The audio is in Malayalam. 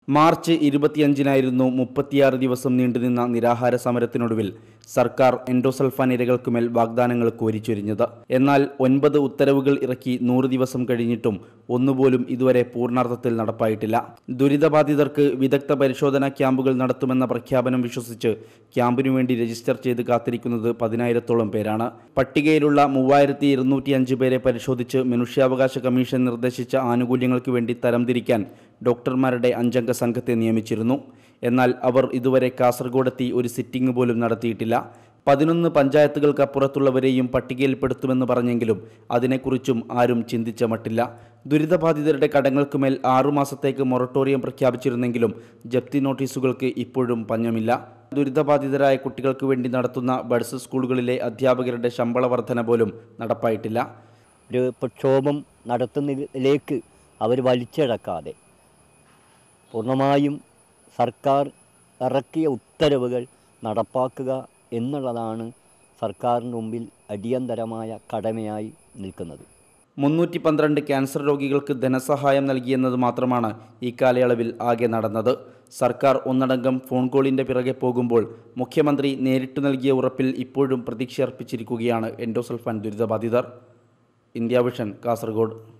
മാർച്ച് ഇരുപത്തിയഞ്ചിനായിരുന്നു മുപ്പത്തിയാറ് ദിവസം നീണ്ടുനിന്ന നിരാഹാര സമരത്തിനൊടുവിൽ സർക്കാർ എൻഡോസൾഫാൻ ഇരകൾക്കുമേൽ വാഗ്ദാനങ്ങൾ കോരിച്ചൊരിഞ്ഞത് എന്നാൽ ഒൻപത് ഉത്തരവുകൾ ഇറക്കി നൂറ് ദിവസം കഴിഞ്ഞിട്ടും ഒന്നുപോലും ഇതുവരെ പൂർണ്ണാർത്ഥത്തിൽ നടപ്പായിട്ടില്ല ദുരിതബാധിതർക്ക് വിദഗ്ധ പരിശോധനാ ക്യാമ്പുകൾ നടത്തുമെന്ന പ്രഖ്യാപനം വിശ്വസിച്ച് ക്യാമ്പിനു വേണ്ടി രജിസ്റ്റർ ചെയ്ത് കാത്തിരിക്കുന്നത് പതിനായിരത്തോളം പേരാണ് പട്ടികയിലുള്ള മൂവായിരത്തി ഇരുന്നൂറ്റി അഞ്ച് പേരെ പരിശോധിച്ച് മനുഷ്യാവകാശ കമ്മീഷൻ നിർദ്ദേശിച്ച ആനുകൂല്യങ്ങൾക്ക് വേണ്ടി തരംതിരിക്കാൻ ഡോക്ടർമാരുടെ അഞ്ചംഗ സംഘത്തെ നിയമിച്ചിരുന്നു എന്നാൽ അവർ ഇതുവരെ കാസർഗോഡെത്തി ഒരു സിറ്റിംഗ് പോലും നടത്തിയിട്ടില്ല പതിനൊന്ന് പഞ്ചായത്തുകൾക്കപ്പുറത്തുള്ളവരെയും പട്ടികയിൽപ്പെടുത്തുമെന്ന് പറഞ്ഞെങ്കിലും അതിനെക്കുറിച്ചും ആരും ചിന്തിച്ച മട്ടില്ല ദുരിതബാധിതരുടെ കടങ്ങൾക്കുമേൽ ആറുമാസത്തേക്ക് മൊറട്ടോറിയം പ്രഖ്യാപിച്ചിരുന്നെങ്കിലും ജപ്തി നോട്ടീസുകൾക്ക് ഇപ്പോഴും പഞ്ഞമില്ല ദുരിതബാധിതരായ കുട്ടികൾക്ക് വേണ്ടി നടത്തുന്ന ബഡ്സ് സ്കൂളുകളിലെ അധ്യാപകരുടെ ശമ്പള വർധന പോലും നടപ്പായിട്ടില്ല ഒരു പ്രക്ഷോഭം നടത്തുന്നതിലേക്ക് അവർ വലിച്ചടക്കാതെ പൂർണ്ണമായും സർക്കാർ ഇറക്കിയ ഉത്തരവുകൾ നടപ്പാക്കുക എന്നുള്ളതാണ് സർക്കാരിന് മുമ്പിൽ അടിയന്തരമായ കടമയായി നിൽക്കുന്നത് മുന്നൂറ്റി പന്ത്രണ്ട് ക്യാൻസർ രോഗികൾക്ക് ധനസഹായം നൽകിയെന്നത് മാത്രമാണ് ഈ കാലയളവിൽ ആകെ നടന്നത് സർക്കാർ ഒന്നടങ്കം ഫോൺ കോളിൻ്റെ പിറകെ പോകുമ്പോൾ മുഖ്യമന്ത്രി നേരിട്ട് നൽകിയ ഉറപ്പിൽ ഇപ്പോഴും പ്രതീക്ഷയർപ്പിച്ചിരിക്കുകയാണ് എൻഡോസൾഫാൻ ദുരിതബാധിതർ ഇന്ത്യ വിഷൻ കാസർഗോഡ്